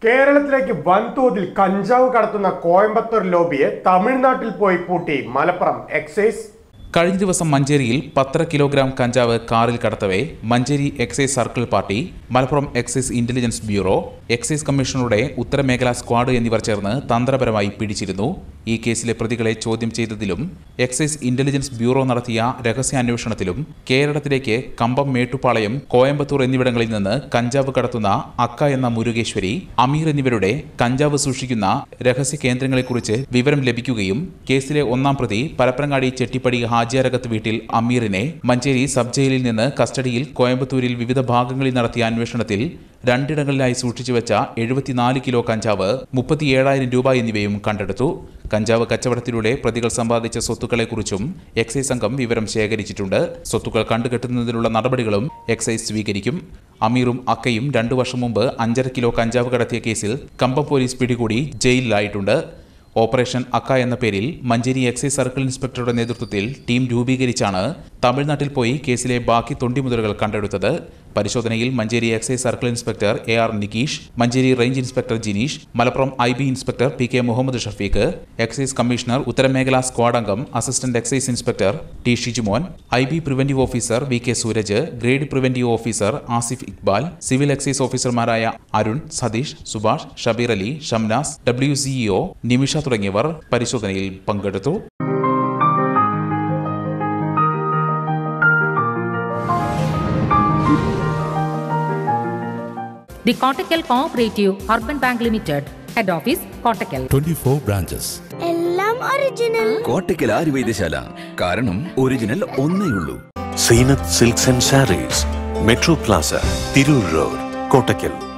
കേരളത്തിലേക്ക് വൻതോതിൽ കഞ്ചാവ് കടത്തുന്ന കോയമ്പത്തൂർ ലോബിയെ തമിഴ്നാട്ടിൽ പോയി പൂട്ടി മലപ്പുറം എക്സൈസ് കഴിഞ്ഞ ദിവസം മഞ്ചേരിയിൽ പത്തര കിലോഗ്രാം കഞ്ചാവ് കാറിൽ കടത്തവേ Manjeri excise circle party Malappuram excise intelligence bureau excise കമ്മീഷണറുടെ ഉത്തരമേഖലാ സ്ക്വാഡ് എന്നിവർ ചേർന്ന് തന്ത്രപരമായി പിടിച്ചിരുന്നു ഈ കേസിലെ പ്രതികളെ ചോദ്യം ചെയ്തതിലും എക്സൈസ് ഇന്റലിജൻസ് ബ്യൂറോ നടത്തിയ രഹസ്യാന്വേഷണത്തിലും കേരളത്തിലേക്ക് കമ്പം മേട്ടുപ്പാളയം കോയമ്പത്തൂർ എന്നിവിടങ്ങളിൽ നിന്ന് കഞ്ചാവ് കടത്തുന്ന അക്ക എന്ന മുരുകേശ്വരി അമീർ എന്നിവരുടെ കഞ്ചാവ് സൂക്ഷിക്കുന്ന രഹസ്യ കേന്ദ്രങ്ങളെക്കുറിച്ച് വിവരം ലഭിക്കുകയും കേസിലെ ഒന്നാം പ്രതി പരപ്പനങ്ങാടി ചെട്ടിപ്പടി ഹാജിയാരകത്ത് വീട്ടിൽ അമീറിനെ മഞ്ചേരി സബ് ജയിലിൽ നിന്ന് കസ്റ്റഡിയിൽ കോയമ്പത്തൂരിൽ വിവിധ ഭാഗങ്ങളിൽ നടത്തിയ അന്വേഷണത്തിൽ രണ്ടിടങ്ങളിലായി സൂക്ഷിച്ചുവെച്ച എഴുപത്തിനാല് കിലോ കഞ്ചാവ് മുപ്പത്തിയേഴായിരം രൂപ എന്നിവയും കണ്ടെടുത്തു കഞ്ചാവ് കച്ചവടത്തിലൂടെ പ്രതികൾ സമ്പാദിച്ച സ്വത്തുക്കളെക്കുറിച്ചും എക്സൈസ് സംഘം വിവരം ശേഖരിച്ചിട്ടുണ്ട് സ്വത്തുക്കൾ കണ്ടുകെട്ടുന്നതിനുള്ള നടപടികളും എക്സൈസ് സ്വീകരിക്കും അമീറും അക്കയും രണ്ടു വർഷം മുമ്പ് അഞ്ചര കിലോ കഞ്ചാവ് കടത്തിയ കേസിൽ കമ്പം പോലീസ് പിടികൂടി ജയിലിലായിട്ടുണ്ട് ഓപ്പറേഷൻ അക്ക എന്ന പേരിൽ മഞ്ചേരി എക്സൈസ് സർക്കിൾ ഇൻസ്പെക്ടറുടെ നേതൃത്വത്തിൽ ടീം രൂപീകരിച്ചാണ് തമിഴ്നാട്ടിൽ പോയി കേസിലെ ബാക്കി തൊണ്ടിമുതലുകൾ കണ്ടെടുത്തത് പരിശോധനയിൽ Manjeri excise circle inspector A R Nikeesh Manjeri range inspector Jineesh Malappuram I B inspector P K Muhammad Shafeeq excise commissioner ഉത്തരമേഖലാ സ്ക്വാഡ് അംഗം assistant excise inspector T Shijumon I B preventive officer V K Sooraj grade preventive officer Asif Iqbal civil excise ഓഫീസർമാരായ അരുൺ സതീഷ് സുഭാഷ് ഷബീർ അലി ഷംനാസ് ഡബ്ല്യു സിഇഒ നിമിഷ തുടങ്ങിയവർ പരിശോധനയിൽ പങ്കെടുത്തു The Kottakkal Cooperative Urban Bank Limited, Head Office, Kottakkal. 24 branches. എല്ലാം original Kottakkal Aryavaidyasala കാരണം original ഒന്നേ ഉള്ളൂ Zeenath silks and sarees metro plaza Tirur road Kottakkal